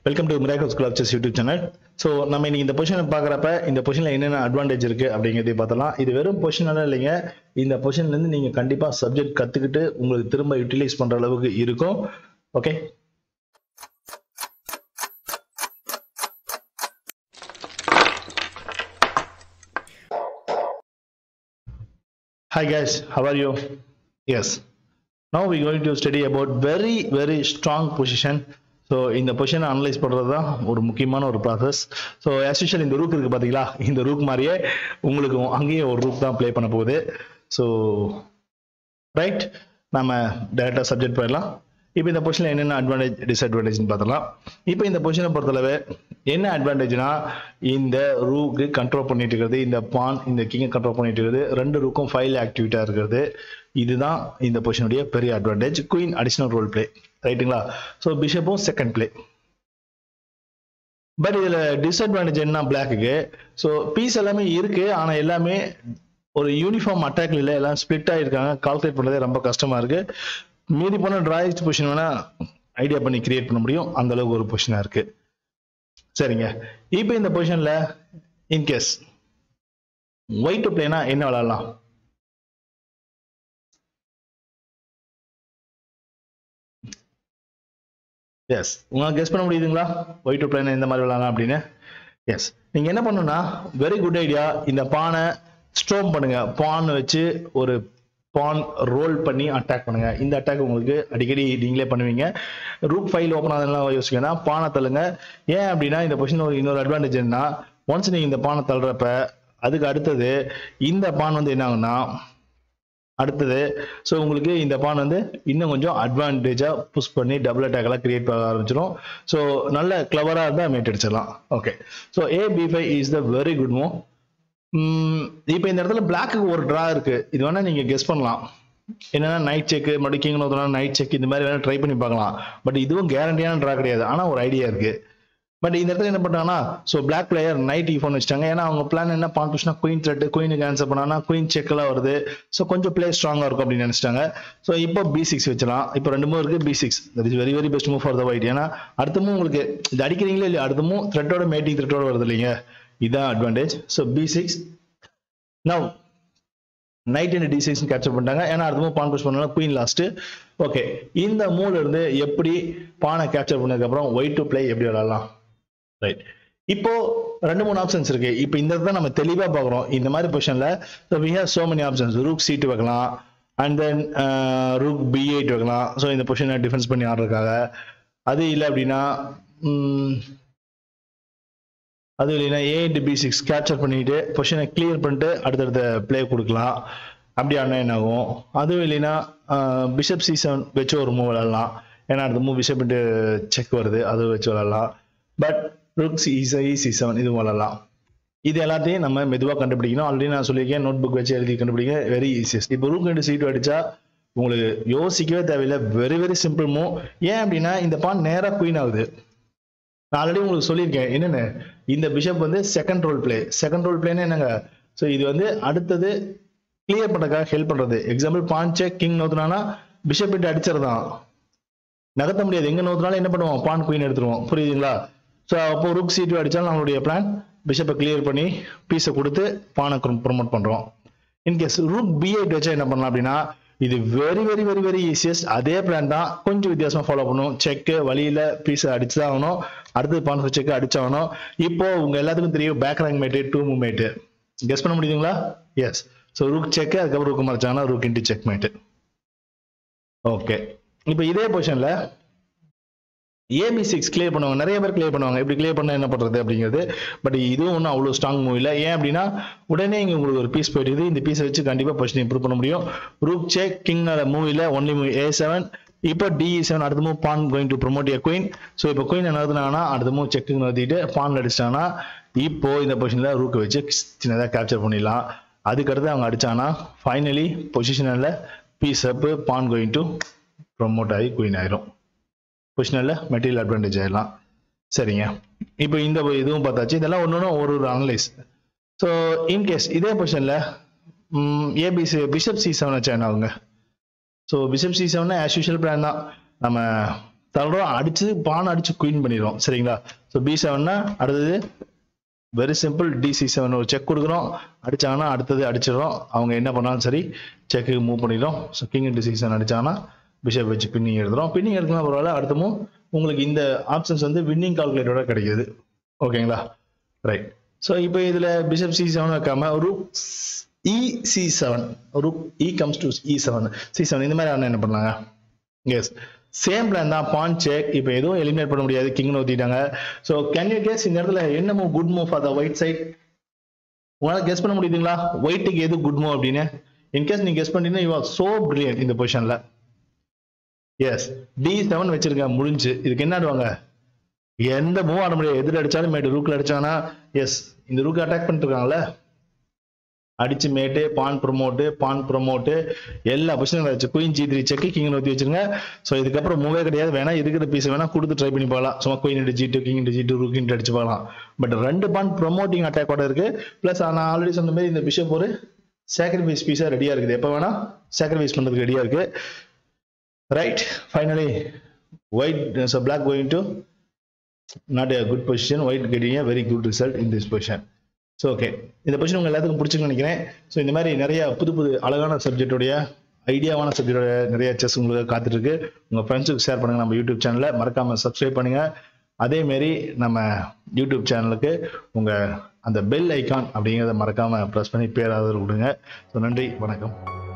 Welcome to miracle school of chess YouTube channel so நம்ம இன்னைக்கு இந்த பொசிஷனை பார்க்குறப்ப இந்த பொசிஷனில் என்னென்ன அட்வான்டேஜ் இருக்குது அப்படிங்கிறதையும் பார்த்தலாம் இது வெறும் பொசிஷனால இல்லைங்க இந்த பொசிஷன்லேருந்து நீங்கள் கண்டிப்பாக சப்ஜெக்ட் கற்றுக்கிட்டு உங்களுக்கு திரும்ப யூட்டிலைஸ் பண்ணுற அளவுக்கு இருக்கும் okay Hi guys, how are you? Yes. Now we're going to study about very very strong position. So இந்த பொசிஷனை அனலைஸ் பண்ணுறது தான் ஒரு முக்கியமான ஒரு ப்ராசஸ் ஸோ ஆஸ்யூஷுவல் இந்த ரூக் இருக்குது பார்த்தீங்களா இந்த ரூக் மாதிரியே உங்களுக்கு அங்கேயே ஒரு ரூக் தான் ப்ளே பண்ண போகுது ஸோ ரைட் நம்ம டேரெக்டாக சப்ஜெக்ட் போயிடலாம் இப்போ இந்த பொசிஷனில் என்னென்ன அட்வான்டேஜ் டிஸ்அட்வான்டேஜ்னு பார்த்தலாம் இப்போ இந்த பொசிஷனை பொறுத்தளவு என்ன அட்வான்டேஜ்னா இந்த ரூக்கு கண்ட்ரோல் பண்ணிட்டு இருக்கிறது இந்த பான் இந்த கிங்கை கண்ட்ரோல் பண்ணிட்டு இருக்கிறது ரெண்டு ரூக்கும் ஃபைல் ஆக்டிவிட்டாக இருக்கிறது இதுதான் இந்த பொசிஷனுடைய பெரிய advantage queen additional role play ரைட்டுங்களா ஸோ பிஷப்பும் செகண்ட் பிளே பட் இதில் டிஸ்அட்வான்டேஜ் என்ன பிளாக்குக்கு ஸோ பீஸ் எல்லாமே இருக்கு ஆனால் எல்லாமே ஒரு யூனிஃபார்ம் அட்டாக்ல இல்லை எல்லாம் ஸ்பிளிட் ஆகிருக்காங்க கால்குலேட் பண்ணுறதே ரொம்ப கஷ்டமா இருக்கு மீதி போன டிராயிஸ்ட் பொசிஷன் வேணா ஐடியா பண்ணி கிரியேட் பண்ண முடியும் அந்த அளவுக்கு ஒரு பொசிஷனா இருக்கு சரிங்க இப்போ இந்த பொசிஷன்ல இன்கேஸ் ஒயிட் பிளேனா என்ன விளாடலாம் எஸ் உங்களுக்கு கெஸ் பண்ண முடியுதுங்களா ஒயிட் பிளேனா இந்த மாதிரி விளாடலாம் அப்படின்னு எஸ் நீங்க என்ன பண்ணணும்னா வெரி குட் ஐடியா இந்த பானை ஸ்ட்ரோம் பண்ணுங்க பான் வச்சு ஒரு பான் ரோல் பண்ணி அட்டாக் பண்ணுங்க இந்த அட்டாக் உங்களுக்கு அடிக்கடி நீங்களே பண்ணுவீங்க ரூப் ஃபைல் ஓப்பன் ஆகுதுலாம் யோசிக்கனா பானை தள்ளுங்க ஏன் அப்படின்னா இந்த பொசிஷன் ஒரு இன்னொரு அட்வான்டேஜ் என்ன ஒன்ஸ் நீங்க இந்த பானை தள்ளுறப்ப அதுக்கு அடுத்தது இந்த பான் வந்து என்ன ஆகும்னா அடுத்தது ஸோ உங்களுக்கு இந்த பான் வந்து இன்னும் கொஞ்சம் அட்வான்டேஜாக புஷ் பண்ணி டபுள் அட்டாக் எல்லாம் கிரியேட் பண்ண ஆரம்பிச்சிடும் ஸோ நல்ல கிளவராக இருந்தால் மேட் அடிச்சிடலாம் okay so A B five is the very good move இப்போ இந்த இடத்துல பிளாக்கு ஒரு ட்ரா இருக்கு இது வேணா நீங்க கெஸ் பண்ணலாம் என்னன்னா நைட் செக் மறுபடியும் கிங் நைட் செக் இந்த மாதிரி வேணா ட்ரை பண்ணி பார்க்கலாம் பட் இதுவும் கேரண்டியான ட்ரா கிடையாது ஆனா ஒரு ஐடியா இருக்கு பட் இந்த இடத்துல என்ன பண்ணாங்கன்னா ஸோ பிளாக் பிளேயர் நைட் ஃபோன் வச்சிட்டாங்க ஏன்னா அவங்க பிளான் என்ன பான் குயின் த்ரெட் குயினுக்கு ஆன்சர் பண்ணாங்கன்னா குயின் செக்லாம் வருது ஸோ கொஞ்சம் பிளே ஸ்ட்ராங்காக இருக்கும் அப்படின்னு நினைச்சிட்டாங்க ஸோ இப்போ பி சிக்ஸ் வச்சலாம் இப்போ ரெண்டு மூணு இருக்கு B six that is very very best move for the white ஏன்னா அடுத்தமும் உங்களுக்கு இது அடிக்கிறீங்களே இல்லையா அடுத்தமும் த்ரெட்டோட மேட்டிங் த்ரெட்டோட வருது இல்லைங்க இதான் advantage so B six now knight and D six capture பண்ணிட்டாங்க ஏன்னா அடுத்த மூவ் பான் புஷ் பண்ணலாம் குயின் லாஸ்ட் ஓகே இந்த மூவ்ல இருந்து எப்படி பானை கேப்சர் பண்ணதுக்கு அப்புறம் ஒயிட் டு பிளே எப்படி விளாடலாம் ரைட் இப்போ ரெண்டு மூணு ஆப்ஷன்ஸ் இருக்கு இப்போ இந்த இடத்துல நம்ம தெளிவா பார்க்குறோம் இந்த மாதிரி பொசிஷன்ல so we have so many options rook சீட்டு வைக்கலாம் and then rook B eight வைக்கலாம் ஸோ இந்த பொசிஷனை டிஃபென்ஸ் பண்ணி ஆடுறதுக்காக அது இல்லை அப்படின்னா அது இல்லைன்னா A into B six capture பண்ணிட்டு பொசிஷனை கிளியர் பண்ணிட்டு அடுத்தடுத்த பிளே கொடுக்கலாம் அப்படி ஆனால் என்ன ஆகும் அதுவும் இல்லைன்னா பிஷப் சி செவன் வச்சு ஒரு மூவ் விளாடலாம் ஏன்னா அடுத்த மூவ் பிஷப் இன்ட்டு செக் வருது அது வச்சு விளாடலாம் but rook C C seven இதுவும் விளாடலாம் இது எல்லாத்தையும் நம்ம மெதுவாக கண்டுபிடிக்கணும் ஆல்ரெடி நான் சொல்லியிருக்கேன் நோட் புக் வச்சு எழுதி கண்டுபிடிக்க வெரி ஈஸியஸ்ட் இப்போ ரூக் ரெண்டு சீட்டு அடிச்சா உங்களுக்கு யோசிக்கவே தேவையில்லை வெரி வெரி சிம்பிள் மூவ் ஏன் அப்படின்னா இந்த பான் நேராக குயின் ஆகுது நான் ஆல்ரெடி உங்களுக்கு சொல்லியிருக்கேன் என்னென்ன இந்த பிஷப் வந்து second role play second role பிளேன்னு என்னங்க ஸோ இது வந்து அடுத்தது கிளியர் பண்ணுறதுக்காக ஹெல்ப் பண்ணுறது எக்ஸாம்பிள் பான்ச்சே கிங் நோத்துனானா பிஷப் இட்டு அடிச்சிருந்தான் நகர்த்த முடியாது எங்க நோத்தினாலும் என்ன பண்ணுவோம் பான் குயின் எடுத்துருவோம் புரியுதுங்களா ஸோ அப்போ ருக் சீட்டு அடிச்சாலும் நம்மளுடைய பிளான் பிஷப்பை கிளியர் பண்ணி பீஸை கொடுத்து பானை ப்ரொமோட் பண்றோம் இன்கேஸ் ரூக் பி எயிட் வச்சா என்ன பண்ணலாம் அப்படின்னா இது very very very very easiest அதே பிளான் தான் கொஞ்சம் வித்தியாசமா ஃபாலோ பண்ணும் செக்கு வழியில பீஸ் அடிச்சுதான் ஆகணும் அடுத்தது பான் செக் அடிச்சாகணும் இப்போ உங்க எல்லாத்துக்கும் தெரியும் back rank mate two move mate guess பண்ண முடியுதுங்களா எஸ் ஸோ ரூக் செக் அதுக்கப்புறம் ரூக் மறைச்சாங்கன்னா rook into check mate okay இப்போ இதே பொசிஷன்ல ஏபி சிக்ஸ் கிளியர் பண்ணுவாங்க நிறைய பேர் கிளியர் பண்ணுவாங்க இப்படி கிளியர் பண்ண என்ன பண்றது அப்படிங்கிறது பட் இதுவும் ஒன்றும் அவ்வளோ ஸ்ட்ராங் மூவ் இல்லை ஏன் அப்படின்னா உடனே இங்கே உங்களுக்கு ஒரு பீஸ் போயிட்டு இந்த பீஸை வச்சு கண்டிப்பாக பொசிஷன் இம்ப்ரூவ் பண்ண முடியும் ரூக் செக் கிங் மூவில ஒன்லி மூவி ஏ செவன் இப்போ டி செவன் அடுத்த move pawn going to promote a queen so இப்போ குயின் நடத்துனாங்கன்னா அடுத்த மூவ் செக்கு நடத்திட்டு பான் அடிச்சிட்டாங்கன்னா இப்போ இந்த பொசிஷனில் ரூக்கை வச்சு சின்னதாக கேப்சர் பண்ணிடலாம் அதுக்கடுத்து அவங்க அடிச்சாங்கன்னா ஃபைனலி பொசிஷனில் piece up pawn going to promote ஆகி குயின் ஆயிரும் பொசிஷனில் மெட்டீரியல் அட்வான்டேஜ் ஆயிடலாம் சரிங்க இப்போ இந்த இதுவும் பார்த்தாச்சு இதெல்லாம் ஒன்று ஒன்று ஒரு ஒரு அனலைஸ் ஸோ இன்கேஸ் இதே பொசிஷனில் ஏபிசி பிஷப் சி செவன் வச்சா என்ன ஆகுங்க so bishop C seven as usual plan தான் நம்ம தள்ளுறோம் அடிச்சு பான் அடிச்சு குயின் பண்ணிடுறோம் சரிங்களா ஸோ பி செவன்னா அடுத்தது வெரி சிம்பிள் டிசி செவன் ஒரு செக் கொடுக்குறோம் அடிச்சாங்கன்னா அடுத்தது அடிச்சிடுறோம் அவங்க என்ன பண்ணாலும் சரி செக்கு மூவ் பண்ணிடுறோம் ஸோ கிங் டி செவன் அடிச்சாங்கன்னா பிஷப் வச்சு பின்னிங் எடுத்துறோம் பின்னிங் எடுக்கலாம் பரவாயில்ல அடுத்தமும் உங்களுக்கு இந்த ஆப்ஷன்ஸ் வந்து வின்னிங் கால்குலேட்டரோட கிடைக்குது ஓகேங்களா ரைட் ஸோ இப்போ இதில் பிஷப் சி செவன் வைக்காம ஒரு இ சி செவன் ஒரு E comes to E seven C seven இந்த மாதிரி ஆனா என்ன பண்ணலாங்க எஸ் சேம் பிளான் தான் பான் செக் இப்போ எதுவும் எலிமினேட் பண்ண முடியாது கிங் ஊத்திட்டாங்க ஸோ கேன் யூ கெஸ் இந்த இடத்துல என்ன move good move for the white side உங்களால் கெஸ் பண்ண முடியுதுங்களா ஒயிட்டுக்கு எது குட் மூவ் அப்படின்னு இன்கேஸ் நீங்க கெஸ் பண்ணீங்கன்னா யூ ஆர் சோ பிரில்லியன்ட் இந்த பொசிஷன்ல எஸ் டி செவன் வச்சிருக்கேன் முடிஞ்சு இதுக்கு என்ன ஆடுவாங்க எந்த மூவ் ஆட முடியாது எதிர அடிச்சாலும் மேட்டு ரூக்ல அடிச்சாங்கன்னா எஸ் இந்த ரூக் அட்டாக் பண்ணிட்டு இருக்காங்கல்ல அடிச்சு மேட்டு பான் ப்ரொமோட்டு பான் ப்ரொமோட்டு எல்லா பொசிஷனும் வச்சு queen G three check king ஊற்றி வச்சிருங்க ஸோ இதுக்கப்புறம் மூவே கிடையாது வேணா இருக்கிற பீஸ் வேணா கொடுத்து ட்ரை பண்ணி பார்க்கலாம் சும்மா queen G two king G two ரூக்கின் அடிச்சு பார்க்கலாம் பட் ரெண்டு பான் ப்ரொமோட்டிங் அட்டாக்கோட இருக்கு பிளஸ் நான் ஆல்ரெடி சொன்ன மாதிரி இந்த பிஷப் ஒரு சாக்ரிஃபைஸ் பீஸா ரெடியா இருக்குது எப்போ வேணா சாக்ரிஃபைஸ் பண்றதுக்கு ரெடியா இருக்கு right finally white so black going to not a good position white getting a very good result in this position so okay இந்த பொசிஷன் உங்க எல்லாத்துக்கும் பிடிச்சிருக்குன்னு நினைக்கிறேன் ஸோ இந்த மாதிரி நிறைய புது புது அழகான சப்ஜெக்டோடைய ஐடியாவான சப்ஜெக்டோட நிறைய செஸ் உங்களுக்கு காத்துட்டு இருக்கு உங்க ஃப்ரெண்ட்ஸுக்கு ஷேர் பண்ணுங்க நம்ம யூடியூப் சேனலை மறக்காம சப்ஸ்கிரைப் பண்ணுங்க அதே மாரி நம்ம யூடியூப் சேனலுக்கு உங்க அந்த பெல் ஐகான் அப்படிங்கிறத மறக்காம ப்ரெஸ் பண்ணி பேராதரவு கொடுங்க ஸோ நன்றி வணக்கம்